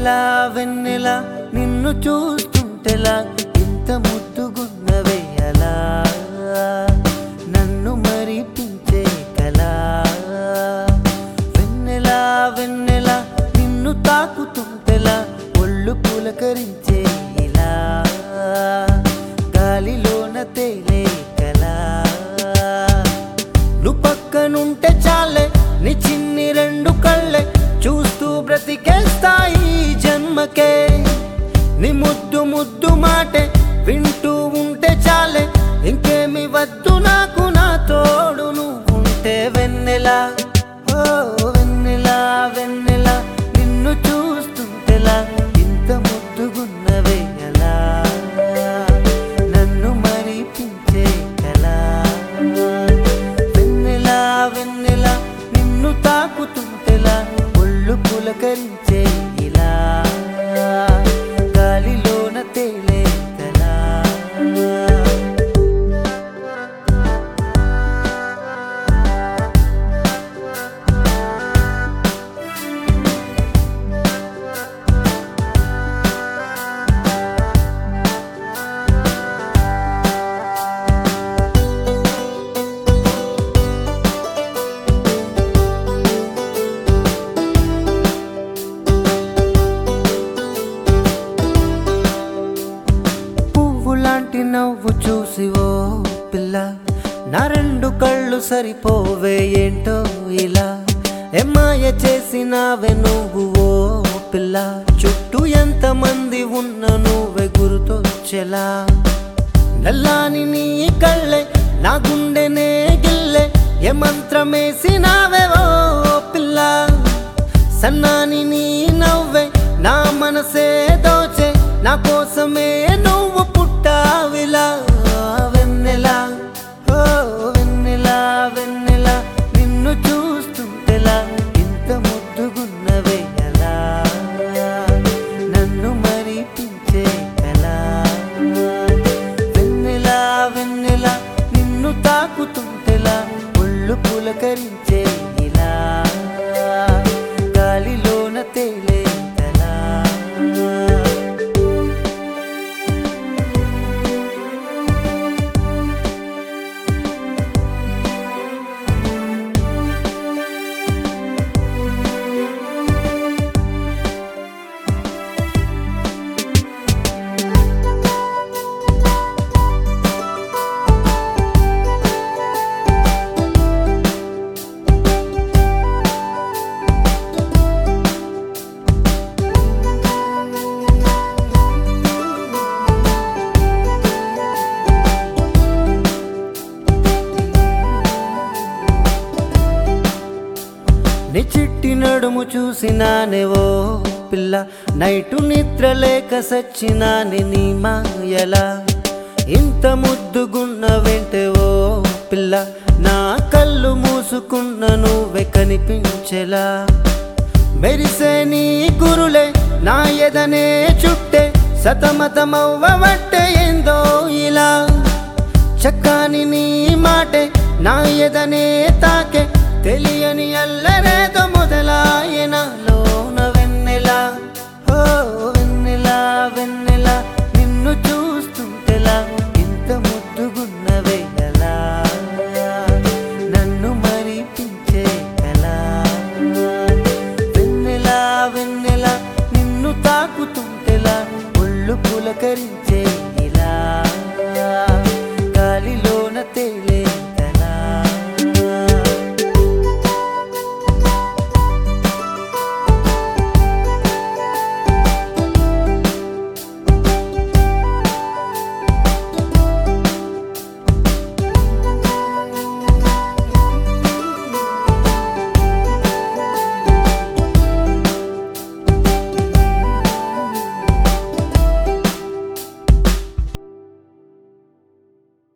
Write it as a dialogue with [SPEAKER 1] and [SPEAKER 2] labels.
[SPEAKER 1] వెన్నెలా వెన్నెలా నిన్ను చూస్తుంటేలా ఇంత ముద్దుగున్నవే అలా నన్ను మరిపించే కలా వెన్నెలా వెన్నెలా నిన్ను తాకుతుంటేలా ఒళ్ళు పులకరించే ఇలా గాలిలోన తేలే కలా నువ్వు పక్కనుంటే చాలే నీ చిన్ని రెండు కళ్ళే చూస్తూ బ్రతికేస్తాయి ఈ జన్మకే నీ ముద్దు ముద్దు మాటే వింటూ ఉంటే చాలే ఇంకేమి వద్దు నాకు నా తోడు నువ్వు ఉంటే వెన్నెలా ఓ వెన్నెలా వెన్నెలా నిన్ను చూస్తుంటేలా ఇంత ముద్దుగున్నవే ఎలా నన్ను మరిపించే కలా వెన్నెలా వెన్నెలా నిన్ను తాకుతుంటేలా ఒళ్ళు పులకరించే ఇలా గాలిలోన తేలే కలా పువ్వు లాంటి నవ్వు చూసి ఓ పిల్ల నా రెండు కళ్ళు సరిపోవే ఏంటో ఇలా ఎమ్మాయ చేసినావే నువ్వు ఓ పిల్ల చుట్టూ ఎంత మంది ఉన్న నువ్వే గుర్తొచ్చేలా నల్లాని నీ కళ్ళే నా గుండెనే గిల్లే ఏ మంత్రమేసినావే ఓ పిల్ల సన్నాని నీ నవ్వే నా మనసే దోచే నా కోసమే నువ్వు పుట్టావిలా వెన్నెలా ఓ వెన్నెలా వెన్నెలా నిన్ను చూస్తుంటేలా ఇంత ముద్దుగున్నవే ఎలా నన్ను మరిపించే కలా వెన్నెలా వెన్నెలా నిన్ను తాకుతుంటేలా ఒళ్ళు పులకరించే ఇలా గాలిలోన తేలే కలా నీ చిట్టి నడుము చూసినానే ఓ పిల్ల నైటు నిద్ర లేక సచ్చినాని నీ మాయలా ఇంత ముద్దుగున్న వెంటే ఓ పిల్ల నా కళ్ళు మూసుకున్న నువ్వే కనిపించెలా మెరిసే నీ గురులే నా ఎదనే చుట్టే సతమతమవ్వబట్టే ఏందో ఇలా చక్కాని నీ మాటే నా ఎదనే తాకే తెలియని అల్లరేదో